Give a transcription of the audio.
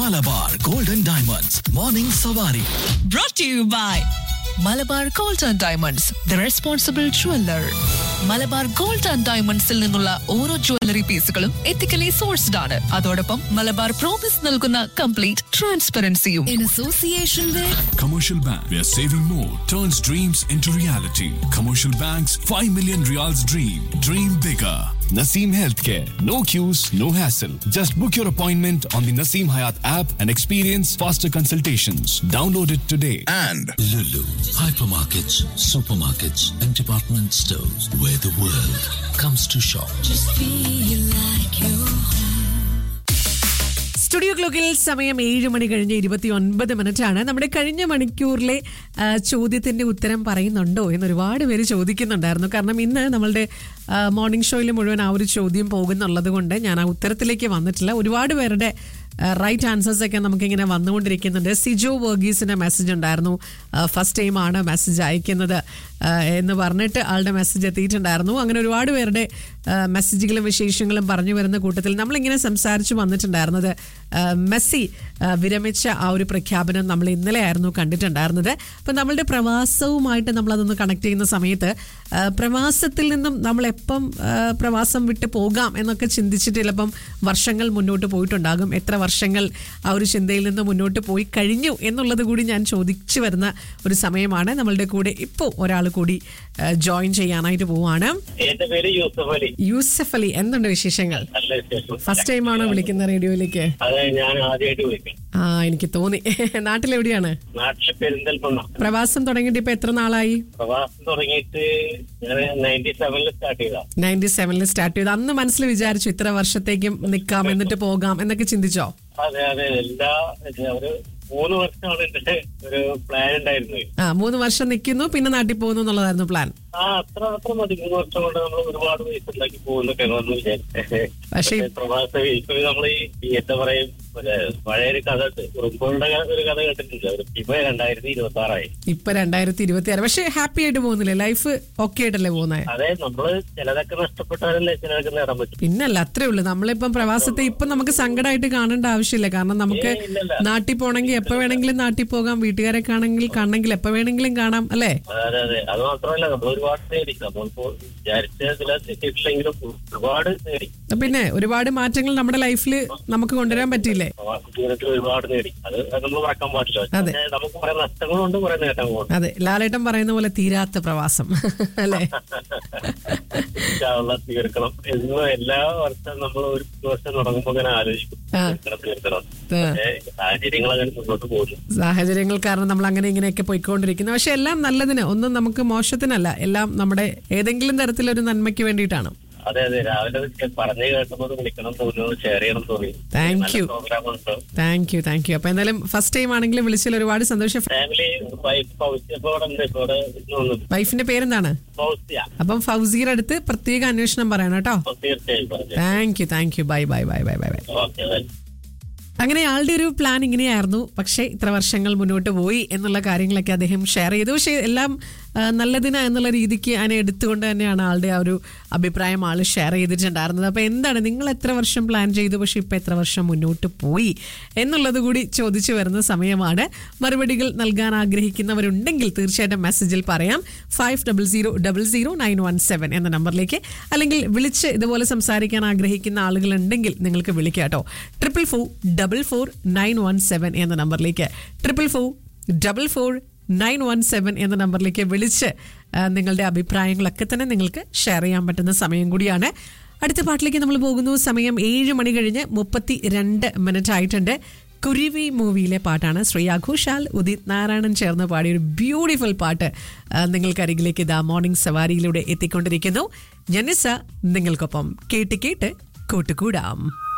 Malabar golden diamonds morning Savari brought to you by Malabar gold and diamonds the responsible jeweller Malabar gold and ഡയമണ്ട്സിൽ നിന്നുള്ള ഓരോ jewellery പീസുകളും ethically sourced ആണ് അതോടൊപ്പം മലബാർ പ്രോമിസ് നൽകുന്ന കംപ്ലീറ്റ് ട്രാൻസ്പെറൻസിയും in association with Commercial Bank, where saving more turns dreams into reality. Commercial Bank's 5 million reals dream. Dream bigger. Naseem Healthcare. No queues, no hassle. Just book your appointment on the Naseem Hayat app and experience faster consultations. Download it today. and Lulu, hypermarkets, supermarkets, and department stores where the world comes to shop. Studio ക്ലോക്കിൽ സമയം ഏഴ് മണി കഴിഞ്ഞ് ഇരുപത്തി ഒൻപത് minute ആണ് നമ്മുടെ കഴിഞ്ഞ മണിക്കൂറിലെ ആ, ചോദ്യത്തിന്റെ ഉത്തരം പറയുന്നുണ്ടോ എന്ന് ഒരുപാട് പേര് ചോദിക്കുന്നുണ്ടായിരുന്നു കാരണം ഇന്ന് നമ്മളുടെ മോർണിംഗ് ഷോയിൽ മുഴുവൻ ആ ഒരു ചോദ്യം പോകുന്നുള്ളത് കൊണ്ട് ഞാൻ ആ ഉത്തരത്തിലേക്ക് വന്നിട്ടില്ല ഒരുപാട് പേരുടെ റൈറ്റ് ആൻസേഴ്സ് ഒക്കെ നമുക്കിങ്ങനെ വന്നുകൊണ്ടിരിക്കുന്നുണ്ട് സിജോ വർഗീസിന്റെ മെസ്സേജ് ഉണ്ടായിരുന്നു ഫസ്റ്റ് ടൈമാണ് മെസ്സേജ് അയക്കുന്നത് ആ, എന്ന് പറഞ്ഞിട്ട് ആളുടെ മെസ്സേജ് എത്തിയിട്ടുണ്ടായിരുന്നു അങ്ങനെ ഒരുപാട് പേരുടെ ആ, മെസ്സേജുകളും വിശേഷങ്ങളും പറഞ്ഞു വരുന്ന കൂട്ടത്തിൽ നമ്മളിങ്ങനെ സംസാരിച്ച് വന്നിട്ടുണ്ടായിരുന്നത് ആ, മെസ്സി ആ, വിരമിച്ച ആ ഒരു പ്രഖ്യാപനം നമ്മൾ ഇന്നലെ ആയിരുന്നു കണ്ടിട്ടുണ്ടായിരുന്നത് അപ്പം നമ്മളുടെ പ്രവാസവുമായിട്ട് നമ്മളതൊന്ന് കണക്ട് ചെയ്യുന്ന സമയത്ത് ആ, പ്രവാസത്തിൽ നിന്നും നമ്മൾ എപ്പം ആ, പ്രവാസം വിട്ട് പോകാം എന്നൊക്കെ ചിന്തിച്ചിട്ട് ചിലപ്പം വർഷങ്ങൾ മുന്നോട്ട് പോയിട്ടുണ്ടാകും എത്ര വർഷങ്ങൾ ആ ഒരു ചിന്തയിൽ നിന്ന് മുന്നോട്ട് പോയി കഴിഞ്ഞു എന്നുള്ളത് കൂടി ഞാൻ ചോദിച്ചു വരുന്ന ഒരു സമയമാണ് നമ്മളുടെ കൂടെ ഇപ്പോൾ ഒരാൾ കൂടി ജോയിൻ ചെയ്യാനായിട്ട് പോവാണ് എന്റെ പേര് യൂസഫ് അലി യൂസഫ് അലി എന്തുണ്ട് വിശേഷങ്ങൾ നല്ല വിശേഷം ഫസ്റ്റ് ടൈമാണോ വിളിക്കുന്ന റേഡിയോയിലേക്ക് അതെ ഞാൻ ആദ്യമായിട്ട് വിളിക്കും ആ എനിക്ക് തോന്നി നാട്ടിലെവിടെയാണ് നാട്ടിലെ പെരിന്തൽമണ്ണ പ്രവാസം തുടങ്ങിയിട്ട് ഇപ്പൊ എത്ര നാളായി പ്രവാസം തുടങ്ങിയിട്ട് ഞാൻ നയൻറ്റി സെവനിൽ സ്റ്റാർട്ട് ചെയ്ത നയൻറ്റി സെവനിൽ സ്റ്റാർട്ട് ചെയ്തു അന്ന് മനസ്സിൽ വിചാരിച്ചു ഇത്ര വർഷത്തേക്കും നിൽക്കാം എന്നിട്ട് പോകാം എന്നൊക്കെ ചിന്തിച്ചോ അതെ അതെ എല്ലാ ഒരു മൂന്ന് വർഷമാണ് എന്റെ ഒരു പ്ലാൻ ഉണ്ടായിരുന്നത് ആ മൂന്ന് വർഷം നിൽക്കുന്നു പിന്നെ നാട്ടിൽ പോകുന്നു എന്നുള്ളതായിരുന്നു പ്ലാൻ ആ അത്ര അത്ര മതി മൂന്ന് വർഷം കൊണ്ട് നമ്മൾ ഒരുപാട് പൈസ ഉണ്ടാക്കി പോകുന്നൊക്കെ വന്ന് വിചാരിച്ചേ പക്ഷേ പ്രവാസ ഇപ്പൊ നമ്മൾ ഈ എന്താ പറയും മറ്റേ പഴയൊരു കഥ ഉണ്ട് ഉറുമ്പുകളുടെ ഒരു കഥ കേട്ടിട്ടില്ല ഇപ്പൊ രണ്ടായിരത്തി ഇരുപത്തി ആറായി ഇപ്പൊ രണ്ടായിരത്തി ഇരുപത്തി ആറ് പക്ഷെ ഹാപ്പി ആയിട്ട് പോകുന്നില്ലേ ലൈഫ് ഓക്കെ ആയിട്ടല്ലേ പോകുന്നത് അതെ നമ്മള് ചിലതൊക്കെ നഷ്ടപ്പെട്ടാലല്ലേ ചിലതൊക്കെ നേടാൻ പറ്റും പിന്നല്ല അത്രേ ഉള്ളൂ നമ്മളിപ്പം പ്രവാസത്തെ ഇപ്പൊ നമുക്ക് സങ്കടമായിട്ട് കാണേണ്ട ആവശ്യമില്ല കാരണം നമുക്ക് ഏയ് ഇല്ലല്ല. നാട്ടിൽ പോണെങ്കിൽ എപ്പോ വേണമെങ്കിലും നാട്ടിൽ പോകാം വീട്ടുകാരെ കാണെങ്കിൽ കാണണമെങ്കിൽ എപ്പോ വേണമെങ്കിലും കാണാം അല്ലേ അതെ അതെ അത് മാത്രമല്ല നമ്മൾ ഒരുപാട് നേടി നമ്മളിപ്പോ വിചാരിച്ച ചില തെറ്റിട്ടില്ലെങ്കിലും ഒരുപാട് നേടി പിന്നെ ഒരുപാട് മാറ്റങ്ങൾ നമ്മുടെ ലൈഫിൽ നമുക്ക് കൊണ്ടുവരാൻ പറ്റിയില്ലേ പ്രവാസ ജീവിതത്തിൽ ഒരുപാട് നേടി അത് നമ്മൾ മറക്കാൻ പാടില്ല അതെ. പക്ഷേ നമുക്ക് കുറെ നഷ്ടങ്ങളുണ്ട് കുറെ നേട്ടങ്ങളുണ്ട് അതെ ലാലേട്ടൻ പറയുന്ന പോലെ തീരാത്ത പ്രവാസം അല്ലേ ഇൻഷാള്ള തീർക്കണം എന്നും എല്ലാ വർഷവും നമ്മൾ ഒരു വർഷം തുടങ്ങുമ്പോൾ ഇങ്ങനെ ആലോചിക്കും ആ. തീർക്കണം തീർക്കണം ആ. പക്ഷേ സാഹചര്യങ്ങൾ അങ്ങനെ മുന്നോട്ട് പോകുന്നു സാഹചര്യങ്ങൾ കാരണം നമ്മൾ അങ്ങനെ ഇങ്ങനെയൊക്കെ പോയിക്കൊണ്ടിരിക്കുന്നു പക്ഷെ എല്ലാം നല്ലതിന് ഒന്നും നമുക്ക് മോശത്തിനല്ല എല്ലാം നമ്മുടെ ഏതെങ്കിലും തരത്തിലൊരു നന്മയ്ക്ക് വേണ്ടിയിട്ടാണ് അതെ അതെ രാവിലെ പറഞ്ഞു കേട്ടപ്പോൾ വിളിക്കണം തോന്നുന്നു ഷെയർ ചെയ്യണം തോന്നി Thank you. പ്രോഗ്രാം ഉണ്ട് താങ്ക് യു താങ്ക് യു അപ്പൊ എന്തായാലും ഫസ്റ്റ് ടൈം ആണെങ്കിലും വിളിച്ചതിൽ ഒരുപാട് സന്തോഷം ഫാമിലി വൈഫ് പൗസ്യ ഇപ്പൊ ഇവിടെ ഉണ്ട് ഇപ്പൊ ഇവിടെ ഇന്ന് വന്നു വൈഫിന്റെ പേരെന്താണ് പൗസ്യ അപ്പം ഫൗസീർ അടുത്ത് പ്രത്യേക അന്വേഷണം പറയണം കേട്ടോ അപ്പൊ തീർച്ചയായും പറഞ്ഞു thank you thank you bye bye bye bye bye bye okay അങ്ങനെ ആളുടെ ഒരു പ്ലാൻ ഇങ്ങനെയായിരുന്നു പക്ഷേ ഇത്ര വർഷങ്ങൾ മുന്നോട്ട് പോയി എന്നുള്ള കാര്യങ്ങളൊക്കെ അദ്ദേഹം ഷെയർ ചെയ്തു പക്ഷേ എല്ലാം ആ, നല്ലതിന് എന്നുള്ള രീതിക്ക് അതിനെ എടുത്തുകൊണ്ട് തന്നെയാണ് ആളുടെ ആ ഒരു അഭിപ്രായം ആൾ ഷെയർ ചെയ്തിട്ടുണ്ടായിരുന്നത് അപ്പോൾ എന്താണ് നിങ്ങൾ എത്ര വർഷം പ്ലാൻ ചെയ്തു പക്ഷേ ഇപ്പോൾ എത്ര വർഷം മുന്നോട്ട് പോയി എന്നുള്ളത് കൂടി ചോദിച്ചു വരുന്ന സമയമാണ് മറുപടികൾ നൽകാൻ ആഗ്രഹിക്കുന്നവരുണ്ടെങ്കിൽ തീർച്ചയായിട്ടും മെസ്സേജിൽ പറയാം five double zero double zero nine one seven എന്ന നമ്പറിലേക്ക് അല്ലെങ്കിൽ വിളിച്ച് ഇതുപോലെ സംസാരിക്കാൻ ആഗ്രഹിക്കുന്ന ആളുകളുണ്ടെങ്കിൽ നിങ്ങൾക്ക് വിളിക്കാം കേട്ടോ triple four double four nine one seven എന്ന നമ്പറിലേക്ക് triple four double four nine one seven എന്ന നമ്പറിലേക്ക് വിളിച്ച് ആ, നിങ്ങളുടെ അഭിപ്രായങ്ങളൊക്കെ തന്നെ നിങ്ങൾക്ക് ഷെയർ ചെയ്യാൻ പറ്റുന്ന സമയം കൂടിയാണ് അടുത്ത പാട്ടിലേക്ക് നമ്മൾ പോകുന്നു സമയം ഏഴ് മണി കഴിഞ്ഞ് മുപ്പത്തി രണ്ട് മിനിറ്റ് ആയിട്ടുണ്ട് കുരുവി മൂവിയിലെ പാട്ടാണ് ശ്രീയ ഘോഷാൽ ഉദിത് നാരായണൻ ചേർന്ന് പാടിയ ഒരു ബ്യൂട്ടിഫുൾ പാട്ട് ആ, നിങ്ങൾക്കരികിലേക്ക് ഇതാ മോർണിംഗ് സവാരിയിലൂടെ എത്തിക്കൊണ്ടിരിക്കുന്നു ജനിസ നിങ്ങൾക്കൊപ്പം കേട്ട് കേട്ട് കൂട്ടുകൂടാം